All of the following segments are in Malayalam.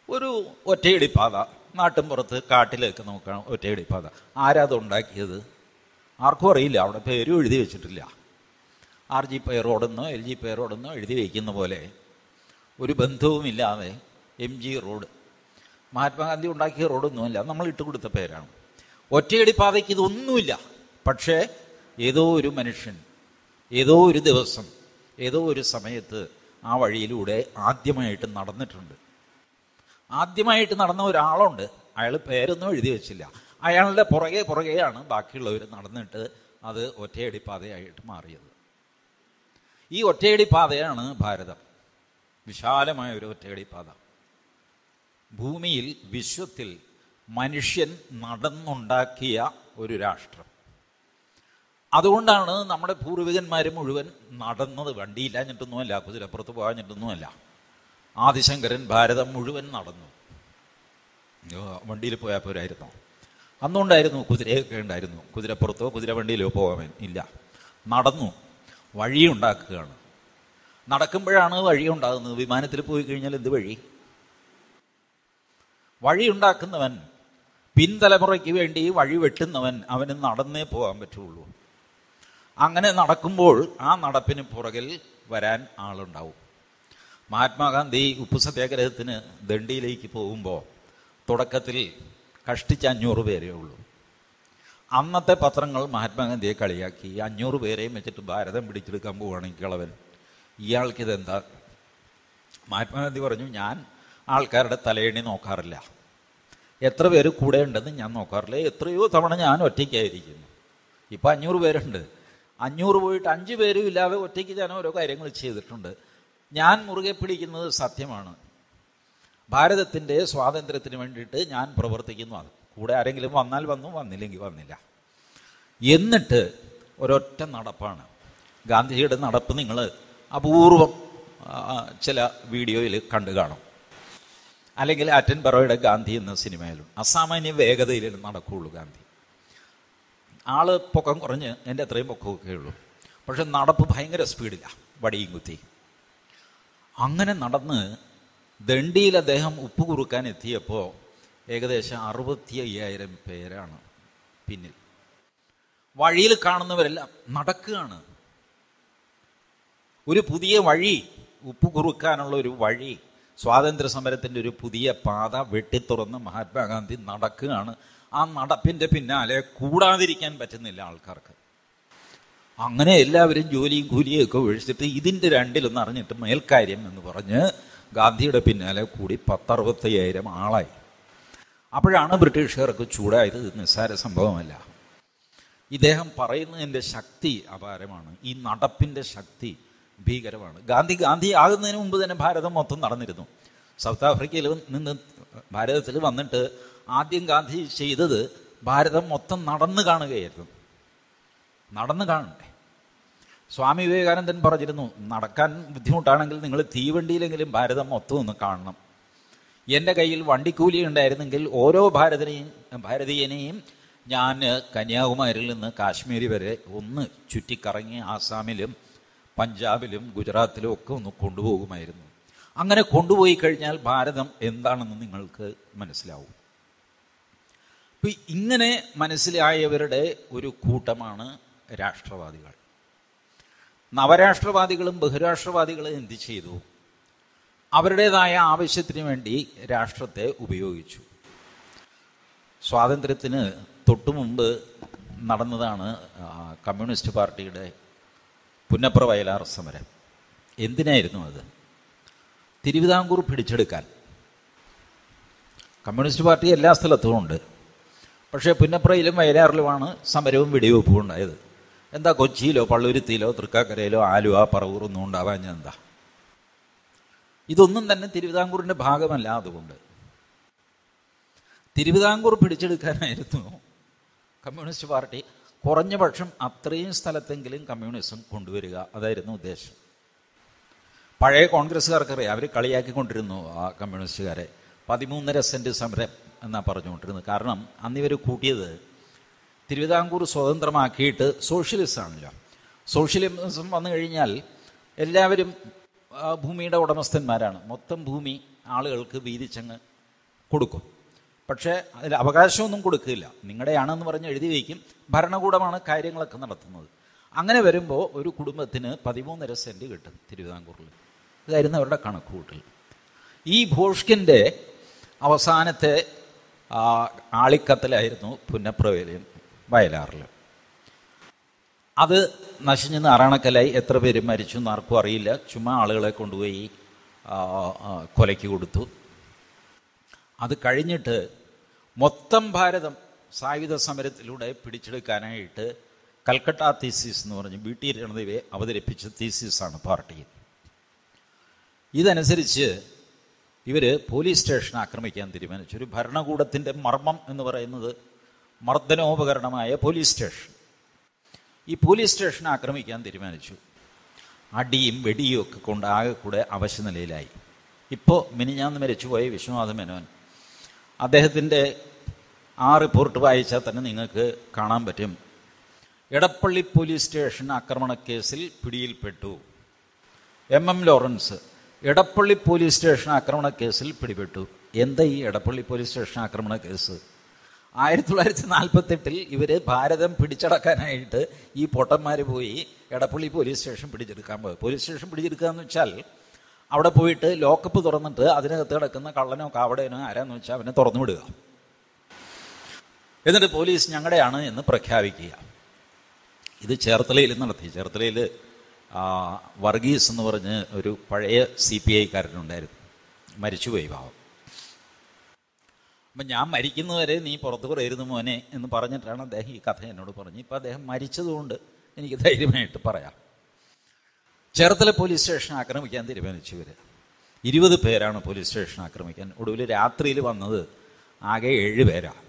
ഒരു ഒറ്റയടിപ്പാത നാട്ടിൻ പുറത്ത് കാട്ടിലേക്ക് നോക്കണം ഒറ്റയടിപ്പാത ആരാ അത് ഉണ്ടാക്കിയത് ആർക്കും അറിയില്ല അവിടെ പേരും എഴുതി വെച്ചിട്ടില്ല ആർ ജി പേ റോഡെന്നോ എൽ ജി പേ റോഡെന്നോ എഴുതി വയ്ക്കുന്ന പോലെ ഒരു ബന്ധവുമില്ലാതെ എം ജി റോഡ് മഹാത്മാഗാന്ധി ഉണ്ടാക്കിയ റോഡൊന്നുമില്ല നമ്മൾ ഇട്ടുകൊടുത്ത പേരാണ് ഒറ്റയടി പാതയ്ക്ക് ഇതൊന്നുമില്ല പക്ഷേ ഏതോ ഒരു മനുഷ്യൻ ഏതോ ഒരു ദിവസം ഏതോ ഒരു സമയത്ത് ആ വഴിയിലൂടെ ആദ്യമായിട്ട് നടന്നിട്ടുണ്ട് ആദ്യമായിട്ട് നടന്ന ഒരാളുണ്ട് അയാൾ പേരൊന്നും എഴുതി വെച്ചില്ല അയാളുടെ പുറകെ പുറകെയാണ് ബാക്കിയുള്ളവർ നടന്നിട്ട് അത് ഒറ്റയടി പാതയായിട്ട് മാറിയത് ഈ ഒറ്റയടി പാതയാണ് ഭാരതം വിശാലമായ ഒരു ഒറ്റയടി പാത ഭൂമിയിൽ വിശ്വത്തിൽ മനുഷ്യൻ നടന്നുണ്ടാക്കിയ ഒരു രാഷ്ട്രം അതുകൊണ്ടാണ് നമ്മുടെ പൂർവികന്മാർ മുഴുവൻ നടന്നത് വണ്ടിയില്ലാഞ്ഞിട്ടൊന്നുമല്ല കുതിരപ്പുറത്ത് പോകാഞ്ഞിട്ടൊന്നുമല്ല ആദിശങ്കരൻ ഭാരതം മുഴുവൻ നടന്നു അയ്യോ, വണ്ടിയിൽ പോയാൽ പോരായിരുന്നോ അന്നുണ്ടായിരുന്നു കുതിരയൊക്കെ ഉണ്ടായിരുന്നു കുതിരപ്പുറത്തോ കുതിരവണ്ടിയിലോ പോകാൻ ഇല്ല നടന്നു വഴിയുണ്ടാക്കുകയാണ് നടക്കുമ്പോഴാണ് വഴി ഉണ്ടാകുന്നത് വിമാനത്തിൽ പോയി കഴിഞ്ഞാൽ എന്ത് വഴി വഴിയുണ്ടാക്കുന്നവൻ പിൻതലമുറയ്ക്ക് വേണ്ടി വഴി വെട്ടുന്നവൻ അവന് നടന്നേ പോകാൻ പറ്റുള്ളൂ അങ്ങനെ നടക്കുമ്പോൾ ആ നടപ്പിന് പുറകിൽ വരാൻ ആളുണ്ടാവും മഹാത്മാഗാന്ധി ഉപ്പു സത്യാഗ്രഹത്തിന് ദണ്ഡിയിലേക്ക് പോകുമ്പോൾ തുടക്കത്തിൽ കഷ്ടിച്ച് അഞ്ഞൂറ് പേരേ ഉള്ളൂ അന്നത്തെ പത്രങ്ങൾ മഹാത്മാഗാന്ധിയെ കളിയാക്കി ഈ അഞ്ഞൂറ് പേരെയും വെച്ചിട്ട് ഭാരതം പിടിച്ചെടുക്കാൻ പോവുകയാണെങ്കിൽ കളവൻ ഇയാൾക്കിതെന്താ മഹാത്മാഗാന്ധി പറഞ്ഞു ഞാൻ ആൾക്കാരുടെ തലയണി നോക്കാറില്ല എത്ര പേര് കൂടെ ഉണ്ടെന്ന് ഞാൻ നോക്കാറില്ല എത്രയോ തവണ ഞാൻ ഒറ്റയ്ക്കായിരിക്കുന്നു ഇപ്പം അഞ്ഞൂറ് പേരുണ്ട് അഞ്ഞൂറ് പോയിട്ട് അഞ്ച് പേരും ഇല്ലാതെ ഒറ്റയ്ക്ക് ഞാൻ ഓരോ കാര്യങ്ങൾ ചെയ്തിട്ടുണ്ട് ഞാൻ മുറുകെ പിടിക്കുന്നത് സത്യമാണ് ഭാരതത്തിൻ്റെ സ്വാതന്ത്ര്യത്തിന് വേണ്ടിയിട്ട് ഞാൻ പ്രവർത്തിക്കുന്നു അത് കൂടെ ആരെങ്കിലും വന്നാൽ വന്നു വന്നില്ലെങ്കിൽ വന്നില്ല എന്നിട്ട് ഒരൊറ്റ നടപ്പാണ് ഗാന്ധിജിയുടെ നടപ്പ് നിങ്ങൾ അപൂർവം ആ, ചില വീഡിയോയിൽ കണ്ടു കാണും അല്ലെങ്കിൽ അറ്റൻ ബറോയുടെ ഗാന്ധി എന്ന സിനിമയിലും അസാമാന്യ വേഗതയിൽ നടക്കുകയുള്ളൂ ഗാന്ധി ആള് പൊക്കം കുറഞ്ഞ് എൻ്റെ അത്രയും പൊക്കമൊക്കെ ഉള്ളൂ പക്ഷെ നടപ്പ് ഭയങ്കര സ്പീഡിലാണ് വടിയും കുത്തി അങ്ങനെ നടന്ന് ദണ്ഡിയിൽ അദ്ദേഹം ഉപ്പ് കുറുക്കാൻ എത്തിയപ്പോൾ ഏകദേശം അറുപത്തി അയ്യായിരം പേരാണ് പിന്നിൽ വഴിയിൽ കാണുന്നവരെല്ലാം നടക്കുകയാണ് ഒരു പുതിയ വഴി ഉപ്പ് കുറുക്കാനുള്ള ഒരു വഴി സ്വാതന്ത്ര്യ സമരത്തിൻ്റെ ഒരു പുതിയ പാത വെട്ടിത്തുറന്ന് മഹാത്മാഗാന്ധി നടക്കുകയാണ് ആ നടപ്പിൻ്റെ പിന്നാലെ കൂടാതിരിക്കാൻ പറ്റുന്നില്ല ആൾക്കാർക്ക് അങ്ങനെ എല്ലാവരും ജോലിയും കൂലിയും ഒക്കെ ഒഴിച്ചിട്ട് ഇതിൻ്റെ രണ്ടിലൊന്ന് അറിഞ്ഞിട്ട് മേൽക്കാര്യം എന്ന് പറഞ്ഞ് ഗാന്ധിയുടെ പിന്നാലെ കൂടി പത്തറുപത്തയ്യായിരം ആളായി അപ്പോഴാണ് ബ്രിട്ടീഷുകാർക്ക് ചൂടായത് ഇത് നിസ്സാര സംഭവമല്ല ഇദ്ദേഹം പറയുന്നതിൻ്റെ ശക്തി അപാരമാണ് ഈ നടപ്പിൻ്റെ ശക്തി ഭീകരമാണ് ഗാന്ധി ഗാന്ധി ആകുന്നതിന് മുമ്പ് തന്നെ ഭാരതം മൊത്തം നടന്നിരുന്നു സൗത്ത് ആഫ്രിക്കയിൽ നിന്ന് ഭാരതത്തിൽ വന്നിട്ട് ആദ്യം ഗാന്ധി ചെയ്തത് ഭാരതം മൊത്തം നടന്നു കാണുകയായിരുന്നു നടന്നു കാണണ്ടേ സ്വാമി വിവേകാനന്ദൻ പറഞ്ഞിരുന്നു നടക്കാൻ ബുദ്ധിമുട്ടാണെങ്കിൽ നിങ്ങൾ തീവണ്ടിയിലെങ്കിലും ഭാരതം മൊത്തം ഒന്ന് കാണണം എൻ്റെ കയ്യിൽ വണ്ടിക്കൂലി ഉണ്ടായിരുന്നെങ്കിൽ ഓരോ ഭാരതനെയും ഭാരതീയനെയും ഞാൻ കന്യാകുമാരിയിൽ നിന്ന് കാശ്മീർ വരെ ഒന്ന് ചുറ്റിക്കറങ്ങി ആസാമിലും പഞ്ചാബിലും ഗുജറാത്തിലും ഒക്കെ ഒന്ന് കൊണ്ടുപോകുമായിരുന്നു അങ്ങനെ കൊണ്ടുപോയി കഴിഞ്ഞാൽ ഭാരതം എന്താണെന്ന് നിങ്ങൾക്ക് മനസ്സിലാവും ഇപ്പം ഇങ്ങനെ മനസ്സിലായവരുടെ ഒരു കൂട്ടമാണ് രാഷ്ട്രവാദികൾ നവരാഷ്ട്രവാദികളും ബഹുരാഷ്ട്രവാദികളും എന്ത് ചെയ്തു അവരുടേതായ ആവശ്യത്തിന് വേണ്ടി രാഷ്ട്രത്തെ ഉപയോഗിച്ചു സ്വാതന്ത്ര്യത്തിന് തൊട്ടു മുമ്പ് നടന്നതാണ് ആ, കമ്മ്യൂണിസ്റ്റ് പാർട്ടിയുടെ പുന്നപ്ര വയലാർ സമരം എന്തിനായിരുന്നു അത് തിരുവിതാംകൂർ പിടിച്ചെടുക്കാൻ കമ്മ്യൂണിസ്റ്റ് പാർട്ടി എല്ലാ സ്ഥലത്തും ഉണ്ട് പക്ഷേ പുന്നപ്രയിലും വയലാറിലുമാണ് സമരവും വെടിവെപ്പും ഉണ്ടായത് എന്താ കൊച്ചിയിലോ പള്ളുരുത്തിയിലോ തൃക്കാക്കരയിലോ ആലുവ പറവൂറൊന്നും ഉണ്ടാവാൻ എന്താ ഇതൊന്നും തന്നെ തിരുവിതാംകൂറിൻ്റെ ഭാഗമല്ല അതുകൊണ്ട് തിരുവിതാംകൂർ പിടിച്ചെടുക്കാനായിരുന്നു കമ്മ്യൂണിസ്റ്റ് പാർട്ടി കുറഞ്ഞ പക്ഷം അത്രയും സ്ഥലത്തെങ്കിലും കമ്മ്യൂണിസം കൊണ്ടുവരിക അതായിരുന്നു ഉദ്ദേശം പഴയ കോൺഗ്രസ്സുകാർക്കറിയാം അവർ കളിയാക്കിക്കൊണ്ടിരുന്നു ആ കമ്മ്യൂണിസ്റ്റുകാരെ പതിമൂന്നര സെൻറ്റ് സമരം എന്നാ പറഞ്ഞുകൊണ്ടിരുന്നത് കാരണം അന്നിവർ കൂട്ടിയത് തിരുവിതാംകൂർ സ്വതന്ത്രമാക്കിയിട്ട് സോഷ്യലിസം ആണല്ലോ സോഷ്യലിസം വന്നു കഴിഞ്ഞാൽ എല്ലാവരും ആ, ഭൂമിയുടെ ഉടമസ്ഥന്മാരാണ് മൊത്തം ഭൂമി ആളുകൾക്ക് വീതിച്ചങ്ങ് കൊടുക്കും പക്ഷേ അതിൽ അവകാശമൊന്നും കൊടുക്കില്ല നിങ്ങളുടെയാണെന്ന് പറഞ്ഞ് എഴുതി വയ്ക്കും ഭരണകൂടമാണ് കാര്യങ്ങളൊക്കെ നടത്തുന്നത് അങ്ങനെ വരുമ്പോൾ ഒരു കുടുംബത്തിന് പതിമൂന്നര സെൻറ്റ് കിട്ടും തിരുവിതാംകൂറിൽ ഇതായിരുന്നു അവരുടെ കണക്ക് കൂട്ടൽ ഈ ഭോഷ്കിൻ്റെ അവസാനത്തെ ആ, ആളിക്കത്തലായിരുന്നു പുന്നപ്രവേലയും വയലാറിൽ അത് നശിഞ്ഞ് നാറാണക്കലായി എത്ര പേര് മരിച്ചു എന്ന് ആർക്കും അറിയില്ല ചുമ്മാ ആളുകളെ കൊണ്ടുപോയി ആ, ആ, കൊലയ്ക്ക് കൊടുത്തു അത് കഴിഞ്ഞിട്ട് മൊത്തം ഭാരതം സായുധ സമരത്തിലൂടെ പിടിച്ചെടുക്കാനായിട്ട് കൽക്കട്ട തീസീസ് എന്ന് പറഞ്ഞ് ബി ടി രണദേവെ അവതരിപ്പിച്ച തീസീസാണ് പാർട്ടി ഇതനുസരിച്ച് ഇവർ പോലീസ് സ്റ്റേഷൻ ആക്രമിക്കാൻ തീരുമാനിച്ചു ഒരു ഭരണകൂടത്തിൻ്റെ മർമ്മം എന്ന് പറയുന്നത് മർദ്ദനോപകരണമായ പോലീസ് സ്റ്റേഷൻ ഈ പോലീസ് സ്റ്റേഷൻ ആക്രമിക്കാൻ തീരുമാനിച്ചു അടിയും വെടിയും ഒക്കെ കൊണ്ട് ആകെ കൂടെ അവശനിലയിലായി ഇപ്പോൾ മിനിഞ്ഞാന്ന് മരിച്ചുപോയ വിശ്വനാഥ മേനോൻ അദ്ദേഹത്തിൻ്റെ ആ റിപ്പോർട്ട് വായിച്ചാൽ തന്നെ നിങ്ങൾക്ക് കാണാൻ പറ്റും എടപ്പള്ളി പോലീസ് സ്റ്റേഷൻ ആക്രമണ കേസിൽ പിടിയിൽപ്പെട്ടു M M Lawrence Edappally police station ആക്രമണ കേസിൽ പിടിപെട്ടു എന്താ ഈ എടപ്പള്ളി പോലീസ് സ്റ്റേഷൻ ആക്രമണ കേസ് ആയിരത്തി തൊള്ളായിരത്തി നാൽപ്പത്തെട്ടിൽ ഇവർ ഭാരതം പിടിച്ചടക്കാനായിട്ട് ഈ പൊട്ടന്മാർ പോയി എടപ്പള്ളി പോലീസ് സ്റ്റേഷൻ പിടിച്ചെടുക്കാൻ പോയി പോലീസ് സ്റ്റേഷൻ പിടിച്ചെടുക്കുക എന്ന് വെച്ചാൽ അവിടെ പോയിട്ട് ലോക്കപ്പ് തുറന്നിട്ട് അതിനകത്ത് കിടക്കുന്ന കള്ളനോ കാവടേനോ ആരാന്ന് വെച്ചാൽ അവനെ തുറന്നു വിടുക എന്നിട്ട് പോലീസ് ഞങ്ങളുടെയാണ് എന്ന് പ്രഖ്യാപിക്കുക ഇത് ചേർത്തലയിൽ നടത്തി ചേർത്തലയിൽ ആ, വർഗീസ് എന്ന് പറഞ്ഞ് ഒരു പഴയ സി പി ഐക്കാരനുണ്ടായിരുന്നു മരിച്ചുപോയി പാവം അപ്പം ഞാൻ മരിക്കുന്നവരെ നീ പുറത്ത് പറയരുത് മോനെ എന്ന് പറഞ്ഞിട്ടാണ് അദ്ദേഹം ഈ കഥ എന്നോട് പറഞ്ഞു ഇപ്പം അദ്ദേഹം മരിച്ചതുകൊണ്ട് എനിക്ക് ധൈര്യമായിട്ട് പറയാം ചേർത്തല പോലീസ് സ്റ്റേഷൻ ആക്രമിക്കാൻ തീരുമാനിച്ചു ഇവർ ഇരുപത് പേരാണ് പോലീസ് സ്റ്റേഷൻ ആക്രമിക്കാൻ ഒടുവിൽ രാത്രിയിൽ വന്നത് ആകെ ഏഴ് പേരാണ്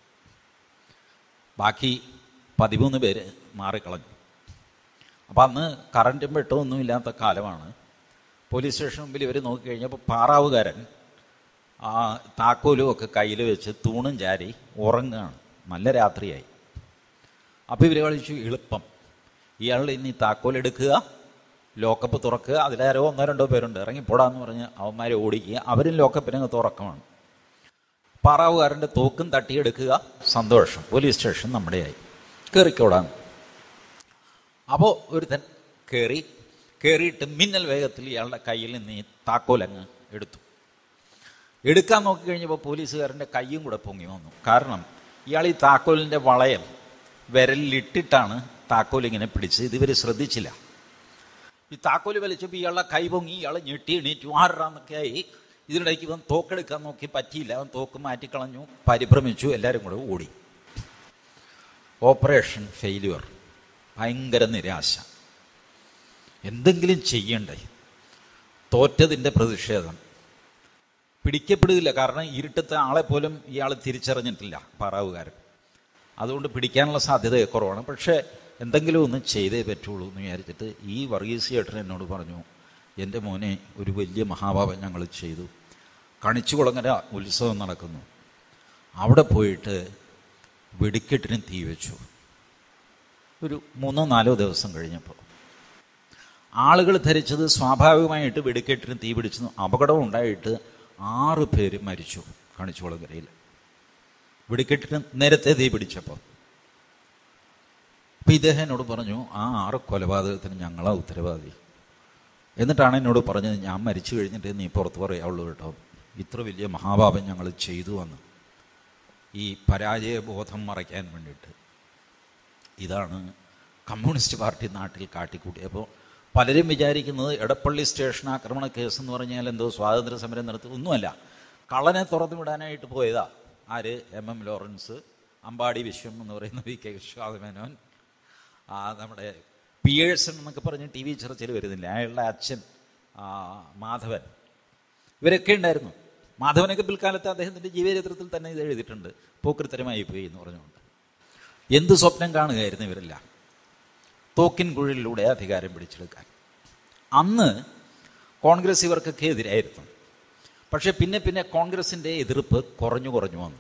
ബാക്കി പതിമൂന്ന് പേര് മാറിക്കളഞ്ഞു അപ്പം അന്ന് കറൻറ്റും വെട്ടമൊന്നും ഇല്ലാത്ത കാലമാണ് പോലീസ് സ്റ്റേഷൻ മുമ്പിൽ ഇവർ നോക്കിക്കഴിഞ്ഞപ്പോൾ പാറാവുകാരൻ ആ താക്കോലും ഒക്കെ കയ്യിൽ വെച്ച് തൂണും ചാരി ഉറങ്ങുകയാണ് നല്ല രാത്രിയായി അപ്പോൾ ഇവർ കളിച്ചു എളുപ്പം ഇയാൾ ഇനി താക്കോൽ എടുക്കുക ലോക്കപ്പ് തുറക്കുക അതിലാരോ ഒന്നോ രണ്ടോ പേരുണ്ട് ഇറങ്ങിപ്പോടാന്ന് പറഞ്ഞ് അവന്മാരെ ഓടിക്കുക അവരും ലോക്കപ്പിനങ്ങ് തുറക്കമാണ് പാറാവുകാരൻ്റെ തോക്കും തട്ടിയെടുക്കുക സന്തോഷം പോലീസ് സ്റ്റേഷൻ നമ്മുടെയായി കയറിക്കോടാന്ന് അപ്പോൾ ഒരുത്തൻ കയറി കയറിയിട്ട് മിന്നൽ വേഗത്തിൽ ഇയാളുടെ കയ്യിൽ നിന്ന് ഈ താക്കോലങ്ങ് എടുത്തു എടുക്കാൻ നോക്കിക്കഴിഞ്ഞപ്പോൾ പോലീസുകാരൻ്റെ കയ്യും കൂടെ പൊങ്ങി വന്നു കാരണം ഇയാൾ ഈ താക്കോലിൻ്റെ വളയം വിരലിലിട്ടിട്ടാണ് താക്കോൽ ഇങ്ങനെ പിടിച്ച് ഇതുവർ ശ്രദ്ധിച്ചില്ല ഈ താക്കോല് വലിച്ചപ്പോൾ ഇയാളുടെ കൈ പൊങ്ങി ഇയാൾ ഞെട്ടി എണീറ്റു ആറാന്നൊക്കെ ആയി ഇതിനിടയ്ക്ക് ഇവൻ തോക്കെടുക്കാൻ നോക്കി പറ്റിയില്ല അവൻ തോക്ക് മാറ്റിക്കളഞ്ഞു പരിഭ്രമിച്ചു എല്ലാവരും കൂടെ ഓടി ഓപ്പറേഷൻ ഫെയിലുവർ ഭയങ്കര നിരാശ എന്തെങ്കിലും ചെയ്യണ്ടേ തോറ്റതിൻ്റെ പ്രതിഷേധം പിടിക്കപ്പെടുകയില്ല കാരണം ഇരുട്ടത്തെ ആളെ പോലും ഇയാൾ തിരിച്ചറിഞ്ഞിട്ടില്ല പാറാവുകാരൻ അതുകൊണ്ട് പിടിക്കാനുള്ള സാധ്യത കുറവാണ് പക്ഷേ എന്തെങ്കിലും ഒന്ന് ചെയ്തേ പറ്റുള്ളൂ എന്ന് വിചാരിച്ചിട്ട് ഈ വർഗീസ് ചേട്ടൻ എന്നോട് പറഞ്ഞു എൻ്റെ മോനെ ഒരു വലിയ മഹാഭാവം ഞങ്ങൾ ചെയ്തു കണിച്ചുകുളങ്ങര ഉത്സവം നടക്കുന്നു അവിടെ പോയിട്ട് വെടിക്കെട്ടിന് തീ വെച്ചു ഒരു മൂന്നോ നാലോ ദിവസം കഴിഞ്ഞപ്പോൾ ആളുകൾ ധരിച്ചത് സ്വാഭാവികമായിട്ട് വെടിക്കെട്ടിന് തീ പിടിച്ചു അപകടം ഉണ്ടായിട്ട് ആറ് പേര് മരിച്ചു കണിച്ചുകുളങ്ങരയിൽ വെടിക്കെട്ടിന് നേരത്തെ തീ പിടിച്ചപ്പോൾ അപ്പം ഇദ്ദേഹം എന്നോട് പറഞ്ഞു ആ ആറ് കൊലപാതകത്തിന് ഞങ്ങളാ ഉത്തരവാദി എന്നിട്ടാണ് എന്നോട് പറഞ്ഞത് ഞാൻ മരിച്ചു കഴിഞ്ഞിട്ട് നീ പുറത്ത് പറയാവുള്ളൂ കേട്ടോ ഇത്ര വലിയ മഹാപാപം ഞങ്ങൾ ചെയ്തു വന്ന് ഈ പരാജയബോധം മറയ്ക്കാൻ വേണ്ടിയിട്ട് ഇതാണ് കമ്മ്യൂണിസ്റ്റ് പാർട്ടി നാട്ടിൽ കാട്ടിക്കൂട്ടിയപ്പോൾ പലരും വിചാരിക്കുന്നത് എടപ്പള്ളി സ്റ്റേഷൻ ആക്രമണ കേസ് എന്ന് പറഞ്ഞാൽ എന്തോ സ്വാതന്ത്ര്യ സമരം നടത്തി ഒന്നുമല്ല കള്ളനെ തുറന്നു വിടാനായിട്ട് പോയതാ ആര് എം എം ലോറൻസ് അമ്പാടി വിശ്വം എന്ന് പറയുന്ന വി കെ വിശ്വാസമേനോൻ ആ നമ്മുടെ പിയേഴ്സൺ എന്നൊക്കെ പറഞ്ഞ് ടി വി ചർച്ചയിൽ വരുന്നില്ല അയാളുടെ അച്ഛൻ ആ, മാധവൻ ഇവരൊക്കെ ഉണ്ടായിരുന്നു മാധവനൊക്കെ പിൽക്കാലത്ത് അദ്ദേഹത്തിൻ്റെ ജീവചരിത്രത്തിൽ തന്നെ ഇത് എഴുതിയിട്ടുണ്ട് പോക്കൃത്തരമായി പോയി എന്ന് പറഞ്ഞുകൊണ്ട് എന്ത് സ്വപ്നം കാണുകയായിരുന്നു ഇവരെല്ലാം തോക്കിൻ കുഴലിലൂടെ അധികാരം പിടിച്ചെടുക്കാൻ അന്ന് കോൺഗ്രസ് ഇവർക്കൊക്കെ എതിരായിരുന്നു പക്ഷേ പിന്നെ പിന്നെ കോൺഗ്രസിൻ്റെ എതിർപ്പ് കുറഞ്ഞു കുറഞ്ഞു വന്നു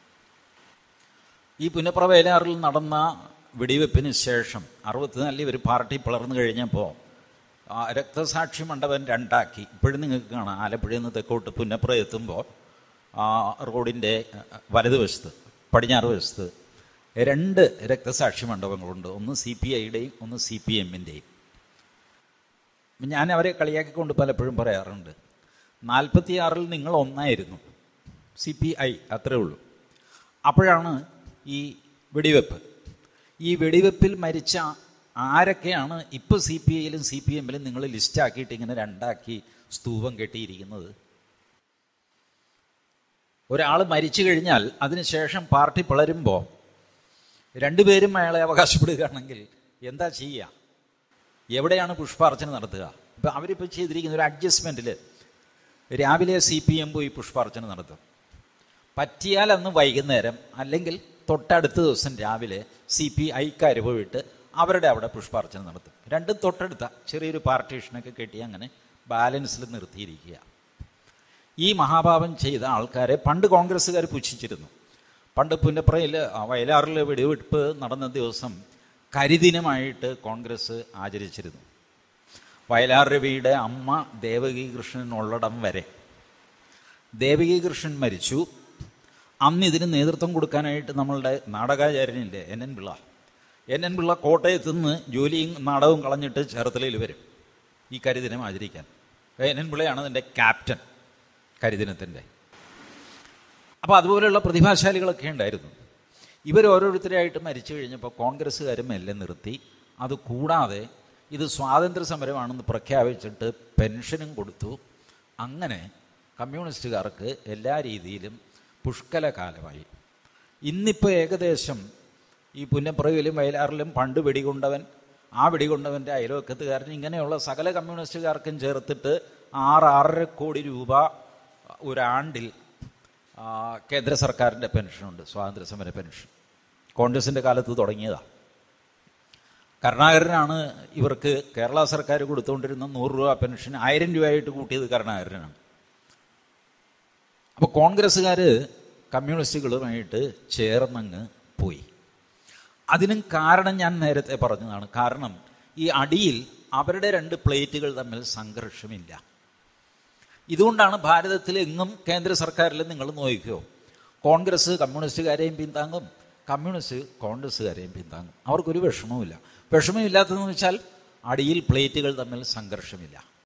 ഈ പുനഃപ്രവേലാറിൽ നടന്ന വെടിവെപ്പിന് ശേഷം അറുപത്തിനാലിൽ ഇവർ പാർട്ടി പിളർന്നു കഴിഞ്ഞപ്പോൾ ആ രക്തസാക്ഷി മണ്ഡപം രണ്ടാക്കി ഇപ്പോഴും നിങ്ങൾക്ക് കാണാം ആലപ്പുഴയിൽ നിന്ന് തെക്കോട്ട് പുന്നപ്ര എത്തുമ്പോൾ ആ റോഡിൻ്റെ വലതുവശത്ത് പടിഞ്ഞാറ് വശത്ത് രണ്ട് രക്തസാക്ഷി മണ്ഡപങ്ങളുണ്ട് ഒന്ന് സി പി ഐയുടെയും ഒന്ന് സി പി എമ്മിൻ്റെയും ഞാൻ അവരെ കളിയാക്കിക്കൊണ്ട് പലപ്പോഴും പറയാറുണ്ട് നാൽപ്പത്തിയാറിൽ നിങ്ങൾ ഒന്നായിരുന്നു സി പി ഐ അത്രേ ഉള്ളൂ അപ്പോഴാണ് ഈ വെടിവെപ്പ് ഈ വെടിവെപ്പിൽ മരിച്ച ആരൊക്കെയാണ് ഇപ്പോൾ സി പി ഐയിലും സി പി എമ്മിലും നിങ്ങൾ ലിസ്റ്റാക്കിയിട്ട് ഇങ്ങനെ രണ്ടാക്കി സ്തൂപം കെട്ടിയിരിക്കുന്നത് ഒരാൾ മരിച്ചു കഴിഞ്ഞാൽ അതിനുശേഷം പാർട്ടി പിളരുമ്പോൾ രണ്ടുപേരും അയാളെ അവകാശപ്പെടുകയാണെങ്കിൽ എന്താ ചെയ്യുക എവിടെയാണ് പുഷ്പാർച്ചന നടത്തുക ഇപ്പം അവരിപ്പോൾ ചെയ്തിരിക്കുന്ന ഒരു അഡ്ജസ്റ്റ്മെൻറ്റിൽ രാവിലെ സി പി എം പോയി പുഷ്പാർച്ചന നടത്തും പറ്റിയാൽ അന്ന് വൈകുന്നേരം അല്ലെങ്കിൽ തൊട്ടടുത്ത ദിവസം രാവിലെ സി പി ഐക്കാർ പോയിട്ട് അവരുടെ അവിടെ പുഷ്പാർച്ചന നടത്തും രണ്ടും തൊട്ടടുത്ത ചെറിയൊരു പാർട്ടീഷനൊക്കെ കെട്ടി അങ്ങനെ ബാലൻസിൽ നിർത്തിയിരിക്കുക ഈ മഹാഭാവം ചെയ്ത ആൾക്കാരെ പണ്ട് കോൺഗ്രസ്സുകാർ പുച്ഛിച്ചിരുന്നു പണ്ട് പുന്നപ്രയിൽ വയലാറിൽ വെടിവെടുപ്പ് നടന്ന ദിവസം കരിദിനമായിട്ട് കോൺഗ്രസ് ആചരിച്ചിരുന്നു വയലാർ രവിയുടെ അമ്മ ദേവകി കൃഷ്ണൻ ഉള്ളിടം വരെ ദേവകി കൃഷ്ണൻ മരിച്ചു അന്ന് ഇതിന് നേതൃത്വം കൊടുക്കാനായിട്ട് നമ്മളുടെ നാടകാചാര്യനില്ലേ N N Pillai N N Pillai കോട്ടയത്ത് നിന്ന് ജോലിയും നാടകവും കളഞ്ഞിട്ട് ചേർത്തലയിൽ വരും ഈ കരിദിനം ആചരിക്കാൻ എൻ എൻ പിള്ളയാണ് അതിൻ്റെ ക്യാപ്റ്റൻ കരിദിനത്തിൻ്റെ അപ്പോൾ അതുപോലെയുള്ള പ്രതിഭാശാലികളൊക്കെ ഉണ്ടായിരുന്നു ഇവർ ഓരോരുത്തരായിട്ട് മരിച്ചു കഴിഞ്ഞപ്പോൾ കോൺഗ്രസ്സുകാരും മെല്ലെ നിർത്തി അത് കൂടാതെ ഇത് സ്വാതന്ത്ര്യ സമരമാണെന്ന് പ്രഖ്യാപിച്ചിട്ട് പെൻഷനും കൊടുത്തു അങ്ങനെ കമ്മ്യൂണിസ്റ്റുകാർക്ക് എല്ലാ രീതിയിലും പുഷ്കലകാലമായി ഇന്നിപ്പോൾ ഏകദേശം ഈ പുന്നപ്പുറയിലും വയലാറിലും പണ്ട് വെടികൊണ്ടവൻ ആ വെടികൊണ്ടവൻ്റെ അയൽവക്കത്തുകാരൻ ഇങ്ങനെയുള്ള സകല കമ്മ്യൂണിസ്റ്റുകാർക്കും ചേർത്തിട്ട് ആറ് ആറര കോടി രൂപ ഒരാണ്ടിൽ ആ, കേന്ദ്ര സർക്കാരിൻ്റെ പെൻഷനുണ്ട് സ്വാതന്ത്ര്യ സമര പെൻഷൻ കോൺഗ്രസിൻ്റെ കാലത്ത് തുടങ്ങിയതാണ് കരുണാകരനാണ് ഇവർക്ക് കേരള സർക്കാർ കൊടുത്തുകൊണ്ടിരുന്ന നൂറ് രൂപ പെൻഷൻ ആയിരം രൂപയായിട്ട് കൂട്ടിയത് കരുണാകരനാണ് അപ്പോൾ കോൺഗ്രസ്സുകാർ കമ്മ്യൂണിസ്റ്റുകളുമായിട്ട് ചേർന്നങ്ങ് പോയി അതിനും കാരണം ഞാൻ നേരത്തെ പറഞ്ഞതാണ് കാരണം ഈ അടിയിൽ അവരുടെ രണ്ട് പ്ലേറ്റുകൾ തമ്മിൽ സംഘർഷമില്ല ഇതുകൊണ്ടാണ് ഭാരതത്തിൽ എങ്ങും കേന്ദ്ര സർക്കാരിൽ നിങ്ങൾ നോക്കിക്കോ കോൺഗ്രസ് കമ്മ്യൂണിസ്റ്റുകാരെയും പിന്താങ്ങും കമ്മ്യൂണിസ്റ്റ് കോൺഗ്രസ്സുകാരെയും പിന്താങ്ങും അവർക്കൊരു വിഷമവുമില്ല വിഷമമില്ലാത്തതെന്ന് വെച്ചാൽ അടിയിൽ പ്ലേറ്റുകൾ തമ്മിൽ സംഘർഷമില്ല